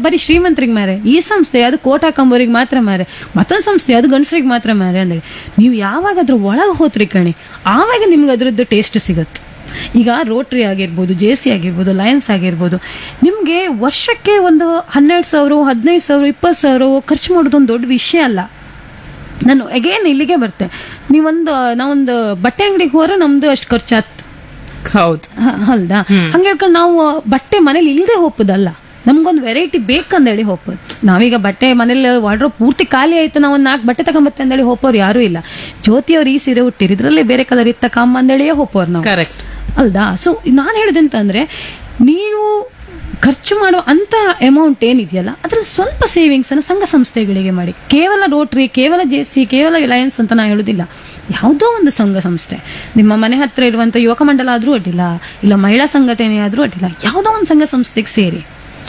ಬರೀ ಶ್ರೀಮಂತರಿಗೆ ಮಾರೆ ಈ ಸಂಸ್ಥೆ ಅದು ಕೋಟ್ ಹಾಕೊಂಬೋರಿಗೆ ಮಾತ್ರ ಮಾರೆ ಮತ್ತೊಂದು ಸಂಸ್ಥೆ ಅದು ಗಂಡಸರಿಗೆ ಮಾತ್ರ ಮಾರೆ ಅಂದ್ರೆ ನೀವು ಯಾವಾಗ ಅದ್ರ ಒಳಗೆ ಹೋತ್ರಿ ಕಣಿ ಆವಾಗ ನಿಮ್ಗೆ ಅದ್ರದ್ದು ಟೇಸ್ಟ್ ಸಿಗುತ್ತೆ ಈಗ ರೋಟ್ರಿ ಆಗಿರ್ಬೋದು ಜೆ ಸಿ ಆಗಿರ್ಬೋದು ಲಯನ್ಸ್ ಆಗಿರ್ಬೋದು ನಿಮಗೆ ವರ್ಷಕ್ಕೆ ಒಂದು ಹನ್ನೆರಡು ಸಾವಿರ ಹದಿನೈದು ಸಾವಿರ ಇಪ್ಪತ್ತು ಸಾವಿರ ಖರ್ಚು ಮಾಡೋದು ಒಂದು ದೊಡ್ಡ ವಿಷಯ ಅಲ್ಲ ನಾನು ಅಗೇನ್ ಇಲ್ಲಿಗೆ ಬರ್ತೆ ನೀವೊಂದು ನಾವೊಂದು ಬಟ್ಟೆ ಅಂಗಡಿಗೆ ಹೋದ್ರೆ ನಮ್ದು ಅಷ್ಟು ಖರ್ಚಾತ್ ಹೌದು ಹ- ಹೌದಾ ಹಂಗೆ ಹೇಳ್ಕೊಂಡು ನಾವು ಬಟ್ಟೆ ಮನೇಲಿ ಇಲ್ಲದೆ ಹೋಗ್ಬೋದಲ್ಲ ನಮ್ಗೊಂದು ವೆರೈಟಿ ಬೇಕಂದೇಳಿ ಹೋಗ್ಬೋದು ನಾವೀಗ ಬಟ್ಟೆ ಮನೇಲಿ ವಾರ್ಡ್ರೋಬ್ ಪೂರ್ತಿ ಖಾಲಿ ಆಯ್ತು ನಾವು ಒಂದು ನಾಲ್ಕು ಬಟ್ಟೆ ತಗೊಂಬತ್ತೆ ಅಂದೇಳಿ ಹೋಗೋರು ಯಾರೂ ಇಲ್ಲ ಜ್ಯೋತಿ ಅವ್ರು ಈ ಸೀರೆ ಹುಟ್ಟಿರಿ ಇದ್ರಲ್ಲಿ ಬೇರೆ ಕಲರ್ ಇತ್ತ ಕಮ್ಮ ಅಂದೇಳಿಯೇ ಹೋಗೋರು ನಾವು ಕರೆಕ್ಟ್ ಅಲ್ದಾ ಸೊ ನಾನು ಹೇಳಿದಂತಂದ್ರೆ ನೀವು ಖರ್ಚು ಮಾಡೋ ಅಂತ ಅಮೌಂಟ್ ಏನಿದೆಯಲ್ಲ ಅದ್ರ ಸ್ವಲ್ಪ ಸೇವಿಂಗ್ಸ್ ಅನ್ನ ಸಂಘ ಸಂಸ್ಥೆಗಳಿಗೆ ಮಾಡಿ ಕೇವಲ ರೋಟ್ರಿ ಕೇವಲ ಜೆ ಸಿ ಕೇವಲ ಲಯನ್ಸ್ ಅಂತ ನಾ ಹೇಳುದಿಲ್ಲ ಯಾವುದೋ ಒಂದು ಸಂಘ ಸಂಸ್ಥೆ ನಿಮ್ಮ ಮನೆ ಹತ್ರ ಇರುವಂತ ಯುವಕ ಮಂಡಲ ಆದ್ರೂ ಅಡ್ಡಿಲ್ಲ ಇಲ್ಲ ಮಹಿಳಾ ಸಂಘಟನೆ ಆದ್ರೂ ಅಡ್ಡಿಲ್ಲ ಯಾವುದೋ ಒಂದು ಸಂಘ ಸಂಸ್ಥೆಗೆ ಸೇರಿ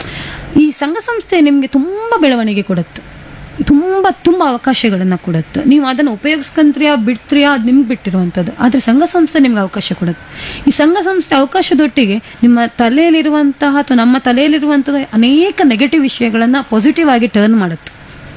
ಈ ಸಂಘ ಸಂಸ್ಥೆ ನಿಮಗೆ ತುಂಬಾ ಬೆಳವಣಿಗೆ ಕೊಡುತ್ತೆ ತುಂಬಾ ತುಂಬಾ ಅವಕಾಶಗಳನ್ನ ಕೊಡುತ್ತೆ ನೀವು ಅದನ್ನು ಉಪಯೋಗಿಸ್ಕೊಂತ್ರಿಯಾ ಬಿಡ್ತ್ರಿಯಾ ಅದು ನಿಮ್ಗೆ ಬಿಟ್ಟಿರುವಂಥದ್ದು ಆದ್ರೆ ಸಂಘ ಸಂಸ್ಥೆ ನಿಮ್ಗೆ ಅವಕಾಶ ಕೊಡುತ್ತೆ ಈ ಸಂಘ ಸಂಸ್ಥೆ ಅವಕಾಶದೊಟ್ಟಿಗೆ ನಿಮ್ಮ ತಲೆಯಲ್ಲಿರುವಂತಹ ಅಥವಾ ನಮ್ಮ ತಲೆಯಲ್ಲಿರುವಂತಹ ಅನೇಕ ನೆಗೆಟಿವ್ ವಿಷಯಗಳನ್ನ ಪಾಸಿಟಿವ್ ಆಗಿ ಟರ್ನ್ ಮಾಡುತ್ತೆ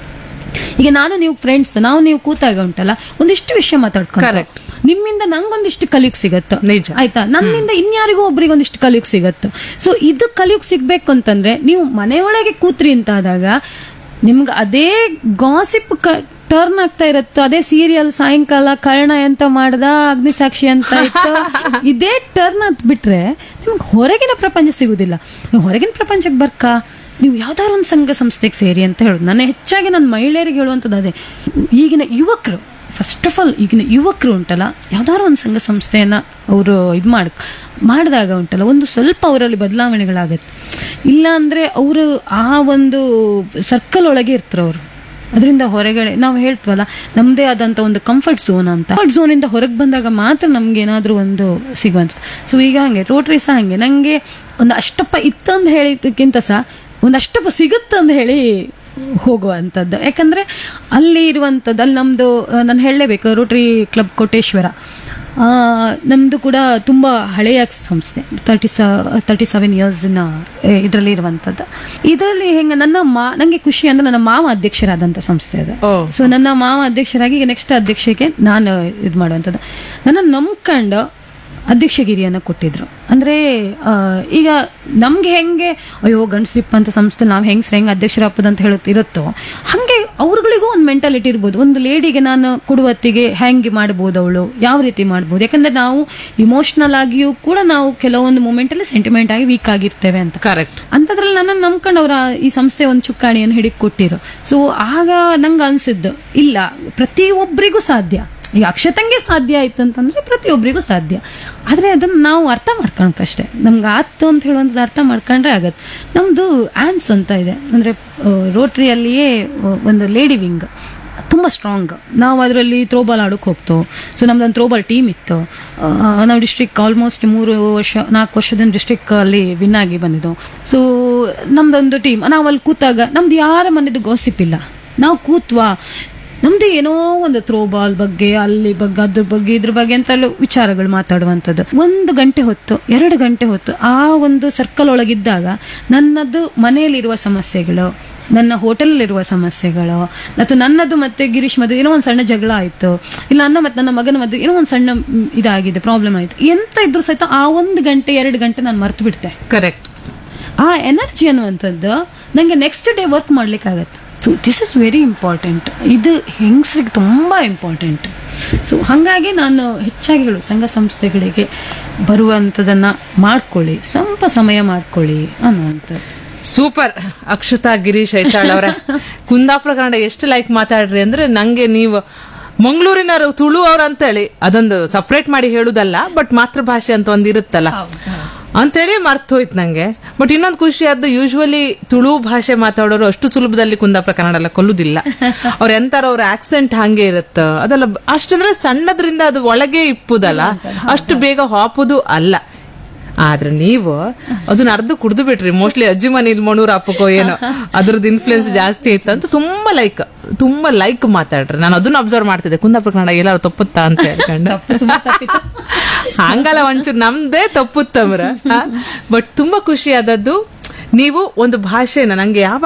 ಈಗ ನಾನು ನೀವು ಫ್ರೆಂಡ್ಸ್ ನಾವು ನೀವು ಕೂತಾಗ ಉಂಟಲ್ಲ ಒಂದಿಷ್ಟು ವಿಷಯ ಮಾತಾಡ್ಕೊಂಡು Correct. ನಿಮ್ಮಿಂದ ನಂಗೊಂದಿಷ್ಟು ಕಲಿಯುಕ್ ಸಿಗತ್ತೆ ನಿಜ. ಆಯ್ತಾ ನನ್ನಿಂದ ಇನ್ಯಾರಿಗೂ ಒಬ್ರಿಗೆ ಒಂದಿಷ್ಟು ಕಲಿಯುಕ್ ಸಿಗತ್ತೆ ಸೊ ಇದು ಕಲಿಯುಕ್ ಸಿಗ್ಬೇಕು ಅಂತಂದ್ರೆ ನೀವು ಮನೆಯೊಳಗೆ ಕೂತ್ರಿ ಅಂತ ಆದಾಗ ನಿಮ್ಗೆ ಅದೇ ಗಾಸಿಪ್ ಟರ್ನ್ ಆಗ್ತಾ ಇರತ್ತೆ ಅದೇ ಸೀರಿಯಲ್ ಸಾಯಂಕಾಲ ಕರ್ಣ ಎಂತ ಮಾಡ್ದ ಅಗ್ನಿಸಾಕ್ಷಿ ಅಂತ ಇತ್ತು ಇದೇ ಟರ್ನ್ ಅಂತ ಬಿಟ್ರೆ ನಿಮ್ಗೆ ಹೊರಗಿನ ಪ್ರಪಂಚ ಸಿಗುದಿಲ್ಲ ನೀವು ಹೊರಗಿನ ಪ್ರಪಂಚಕ್ಕೆ ಬರ್ಕಾ ನೀವು ಯಾವ್ದಾದ್ರು ಒಂದು ಸಂಘ ಸಂಸ್ಥೆಗೆ ಸೇರಿ ಅಂತ ಹೇಳುದು ನಾನು ಹೆಚ್ಚಾಗಿ ನನ್ನ ಮಹಿಳೆಯರಿಗೆ ಹೇಳುವಂಥದ್ದು ಅದೇ ಈಗಿನ ಯುವಕರು ಫಸ್ಟ್ ಆಫ್ ಆಲ್ ಈಗಿನ ಯುವಕರು ಉಂಟಲ್ಲ ಯಾವ್ದಾದ್ರು ಒಂದು ಸಂಘ ಸಂಸ್ಥೆಯನ್ನ ಅವರು ಇದು ಮಾಡ್ ಮಾಡಿದಾಗ ಉಂಟಲ್ಲ ಒಂದು ಸ್ವಲ್ಪ ಅವರಲ್ಲಿ ಬದಲಾವಣೆಗಳಾಗತ್ತೆ ಇಲ್ಲ ಅಂದ್ರೆ ಅವರು ಆ ಒಂದು ಸರ್ಕಲ್ ಒಳಗೆ ಇರ್ತಾರೆ ಅವರು ಅದರಿಂದ ಹೊರಗಡೆ ನಾವು ಹೇಳ್ತೀವಲ್ಲ ನಮ್ಮದೇ ಆದಂಥ ಒಂದು ಕಂಫರ್ಟ್ ಝೋನ್ ಅಂತ ಕಂಫರ್ಟ್ ಝೋನಿಂದ ಹೊರಗೆ ಬಂದಾಗ ಮಾತ್ರ ನಮ್ಗೆ ಏನಾದರೂ ಒಂದು ಸಿಗುವಂಥದ್ದು ಸೊ ಈಗ ಹಂಗೆ ರೋಟ್ರಿ ಸಹ ಹಂಗೆ ನನಗೆ ಒಂದು ಅಷ್ಟಪ್ಪ ಇತ್ತಂದು ಹೇಳಿದ್ದಕ್ಕಿಂತ ಸಹ ಒಂದು ಅಷ್ಟಪ್ಪ ಸಿಗುತ್ತಂದು ಹೇಳಿ ಹೋಗುವಂಥದ್ದು ಯಾಕಂದ್ರೆ ಅಲ್ಲಿ ಇರುವಂಥದ್ದು ಅಲ್ಲಿ ನಮ್ಮದು ನಾನು ಹೇಳಲೇಬೇಕು ರೋಟ್ರಿ ಕ್ಲಬ್ ಕೋಟೇಶ್ವರ ಆ, ನಮ್ದು ಕೂಡ ತುಂಬಾ ಹಳೆಯ ಸಂಸ್ಥೆ ತರ್ಟಿ ಸ ತರ್ಟಿ ಸೆವೆನ್ ಇಯರ್ಸ್ನ ಇದರಲ್ಲಿ ಇರುವಂಥದ್ದು ಇದರಲ್ಲಿ ಹೆಂಗ ನನ್ನ ಮಾ ನಂಗೆ ಖುಷಿ ಅಂದ್ರೆ ನನ್ನ ಮಾವ ಅಧ್ಯಕ್ಷರಾದಂಥ ಸಂಸ್ಥೆ ಅದು ಓ. ಸೊ ನನ್ನ ಮಾವ ಅಧ್ಯಕ್ಷರಾಗಿ ಈಗ ನೆಕ್ಸ್ಟ್ ಅಧ್ಯಕ್ಷಕ್ಕೆ ನಾನು ಇದು ಮಾಡುವಂಥದ್ದು ನನ್ನ ನಂಬ್ಕೊಂಡು ಅಧ್ಯಕ್ಷಗಿರಿಯನ್ನು ಕೊಟ್ಟಿದ್ರು ಅಂದ್ರೆ ಆ, ಈಗ ನಮ್ಗೆ ಹೆಂಗೆ ಅಯ್ಯೋ ಗಂಡಸಿಪ್ಪ ಅಂತ ಸಂಸ್ಥೆ ನಾವು ಹೆಂಗ್ಸ್ರ ಹೆಂಗ್ ಅಧ್ಯಕ್ಷರಾಗ್ಬೋದು ಅಂತ ಹೇಳುತ್ತ ಇರುತ್ತೋ ಹಂಗೆ ಅವ್ರಗಳಿಗೂ ಒಂದು ಮೆಂಟಾಲಿಟಿ ಇರ್ಬೋದು ಒಂದು ಲೇಡಿಗೆ ನಾನು ಕೊಡುವತ್ತಿಗೆ ಹೆಂಗೆ ಮಾಡ್ಬೋದು ಅವಳು ಯಾವ ರೀತಿ ಮಾಡ್ಬೋದು ಯಾಕಂದ್ರೆ ನಾವು ಇಮೋಷನಲ್ ಆಗಿಯೂ ಕೂಡ ನಾವು ಕೆಲವೊಂದು ಮೂಮೆಂಟ್ ಅಲ್ಲಿ ಸೆಂಟಿಮೆಂಟ್ ಆಗಿ ವೀಕ್ ಆಗಿರ್ತೇವೆ ಅಂತ ಕರೆಕ್ಟ್ ಅಂತದ್ರಲ್ಲಿ ನನ್ನನ್ನು ನಂಬ್ಕೊಂಡು ಅವರ ಈ ಸಂಸ್ಥೆ ಒಂದು ಚುಕ್ಕಾಣಿಯನ್ನು ಹಿಡಿದು ಕೊಟ್ಟಿರು ಸೊ ಆಗ ನಂಗೆ ಅನ್ಸಿದ್ದು ಇಲ್ಲ ಪ್ರತಿಯೊಬ್ಬರಿಗೂ ಸಾಧ್ಯ ಈಗ ಅಕ್ಷತಂಗೆ ಸಾಧ್ಯ ಆಯ್ತು ಅಂತಂದ್ರೆ ಪ್ರತಿಯೊಬ್ಬರಿಗೂ ಸಾಧ್ಯ ಆದ್ರೆ ಅದನ್ನ ನಾವು ಅರ್ಥ ಮಾಡ್ಕೊಳಕ್ಕಷ್ಟೇ ನಮ್ಗೆ ಆತು ಅಂತ ಹೇಳುವಂಥದ್ದು ಅರ್ಥ ಮಾಡ್ಕೊಂಡ್ರೆ ಆಗತ್ತೆ ನಮ್ದು ಆನ್ಸ್ ಅಂತ ಇದೆ ಅಂದ್ರೆ ರೋಟ್ರಿಯಲ್ಲಿಯೇ ಒಂದು ಲೇಡಿ ವಿಂಗ್ ತುಂಬಾ ಸ್ಟ್ರಾಂಗ್ ನಾವು ಅದರಲ್ಲಿ ಥ್ರೋಬಾಲ್ ಆಡೋಕೆ ಹೋಗ್ತೇವೆ ಸೊ ನಮ್ದೊಂದು ಥ್ರೋಬಾಲ್ ಟೀಮ್ ಇತ್ತು ಆ, ನಾವು ಡಿಸ್ಟ್ರಿಕ್ಟ್ ಆಲ್ಮೋಸ್ಟ್ ಮೂರು ವರ್ಷ ನಾಲ್ಕು ವರ್ಷದಿಂದ ಡಿಸ್ಟ್ರಿಕ್ಟ್ ಅಲ್ಲಿ ವಿನ್ ಆಗಿ ಬಂದಿದ್ದೆವು ಸೊ ನಮ್ದೊಂದು ಟೀಮ್ ನಾವು ಅಲ್ಲಿ ಕೂತಾಗ ನಮ್ದು ಯಾರ ಮನೆದು ಗಾಸಿಪ್ ಇಲ್ಲ ನಾವು ಕೂತ್ವಾ ನಮ್ದು ಏನೋ ಒಂದು ಥ್ರೋಬಾಲ್ ಬಗ್ಗೆ ಅಲ್ಲಿ ಬಗ್ಗೆ ಅದ್ರ ಬಗ್ಗೆ ಇದ್ರ ಬಗ್ಗೆ ಅಂತ ವಿಚಾರಗಳು ಮಾತಾಡುವಂಥದ್ದು ಒಂದು ಗಂಟೆ ಹೊತ್ತು ಎರಡು ಗಂಟೆ ಹೊತ್ತು ಆ ಒಂದು ಸರ್ಕಲ್ ಒಳಗಿದ್ದಾಗ ನನ್ನದು ಮನೆಯಲ್ಲಿರುವ ಸಮಸ್ಯೆಗಳು ನನ್ನ ಹೋಟೆಲಲ್ಲಿರುವ ಸಮಸ್ಯೆಗಳು ಅಥವಾ ನನ್ನದು ಮತ್ತೆ ಗಿರೀಶ್ ಮದುವೆ ಏನೋ ಒಂದು ಸಣ್ಣ ಜಗಳ ಆಯ್ತು ಇಲ್ಲ ನನ್ನ ಮತ್ತೆ ನನ್ನ ಮಗನ ಮದುವೆ ಏನೋ ಒಂದು ಸಣ್ಣ ಮ್, ಇದಾಗಿದೆ ಪ್ರಾಬ್ಲಮ್ ಆಯ್ತು ಎಂತ ಇದ್ರು ಸಹಿತ ಆ ಒಂದು ಗಂಟೆ ಎರಡು ಗಂಟೆ ನಾನು ಮರ್ತು ಬಿಡ್ತೆ ಕರೆಕ್ಟ್ ಆ ಎನರ್ಜಿ ಅನ್ನುವಂಥದ್ದು ನನಗೆ ನೆಕ್ಸ್ಟ್ ಡೇ ವರ್ಕ್ ಮಾಡ್ಲಿಕ್ಕಾಗತ್ತೆ so this is very important ಇದು ಹೆಂಗಸ್ರಿಗೆ ತುಂಬ ಇಂಪಾರ್ಟೆಂಟ್ ಸೊ ಹಾಗಾಗಿ ನಾನು ಹೆಚ್ಚಾಗಿ ಹೇಳು ಸಂಘ ಸಂಸ್ಥೆಗಳಿಗೆ ಬರುವಂಥದ್ದನ್ನ ಮಾಡ್ಕೊಳ್ಳಿ ಸ್ವಲ್ಪ ಸಮಯ ಮಾಡ್ಕೊಳ್ಳಿ ಅನ್ನುವಂಥದ್ದು ಸೂಪರ್ ಅಕ್ಷತಾ ಗಿರೀಶ್ ಐತಾಳ್ ಅವರ ಕುಂದಾಪುರ ಕನ್ನಡ ಎಷ್ಟು ಲೈಕ್ ಮಾತಾಡ್ರಿ ಅಂದ್ರೆ ನಂಗೆ ನೀವು ಮಂಗಳೂರಿನವರು ತುಳು ಅವ್ರ ಅಂತೇಳಿ ಅದೊಂದು ಸಪ್ರೇಟ್ ಮಾಡಿ ಹೇಳುದಲ್ಲ ಬಟ್ ಮಾತೃಭಾಷೆ ಅಂತ ಒಂದ್ ಇರುತ್ತಲ್ಲ ಅಂತೇಳಿ ಮರ್ತು ಹೋಯ್ತು ನಂಗೆ ಬಟ್ ಇನ್ನೊಂದು ಖುಷಿ ಆದ್ದು ಯೂಶುವಲಿ ತುಳು ಭಾಷೆ ಮಾತಾಡೋರು ಅಷ್ಟು ಸುಲಭದಲ್ಲಿ ಕುಂದಾಪುರ ಕನ್ನಡ ಎಲ್ಲ ಕೊಲ್ಲುದಿಲ್ಲ ಅವ್ರ ಎಂತಾರ ಅವ್ರ ಆಕ್ಸೆಂಟ್ ಹಂಗೆ ಇರುತ್ತ ಅದೆಲ್ಲ ಬ- ಅಷ್ಟಂದ್ರೆ ಸಣ್ಣದ್ರಿಂದ ಅದು ಒಳಗೆ ಇಪ್ಪುದಲ್ಲ ಅಷ್ಟು ಬೇಗ ಹಾಪುದು ಅಲ್ಲ ಆದ್ರೆ ನೀವು ಅದನ್ನ ಅರ್ಧ ಕುಡ್ದು ಬಿಟ್ರಿ ಮೋಸ್ಟ್ಲಿ ಅಜ್ಜಿ ಮನೇಲಿ ಮಣೂರ್ ಹಾಪಕೋ ಏನೋ ಅದ್ರದ್ದು ಇನ್ಫ್ಲುಯೆನ್ಸ್ ಜಾಸ್ತಿ ಇತ್ತು ಅಂತ ತುಂಬಾ ಲೈಕ್ ತುಂಬಾ ಲೈಕ್ ಮಾತಾಡ್ರಿ ನಾನು ಅದನ್ನ ಅಬ್ಸರ್ವ್ ಮಾಡ್ತಿದ್ದೆ ಕುಂದಾಪುರ ಕನ್ನಡ ಎಲ್ಲಾರು ತಪ್ಪುತ್ತಾ ಅಂತ ಹೇಳ್ಕೊಂಡು ಹಂಗಲ್ಲ ಒಂಚೂರು ನಮ್ದೇ ತಪ್ಪುತ್ತಮ್ರ ಬಟ್ ತುಂಬಾ ಖುಷಿ ಆದದ್ದು ನೀವು ಒಂದು ಭಾಷೆನ ನಂಗೆ ಯಾವ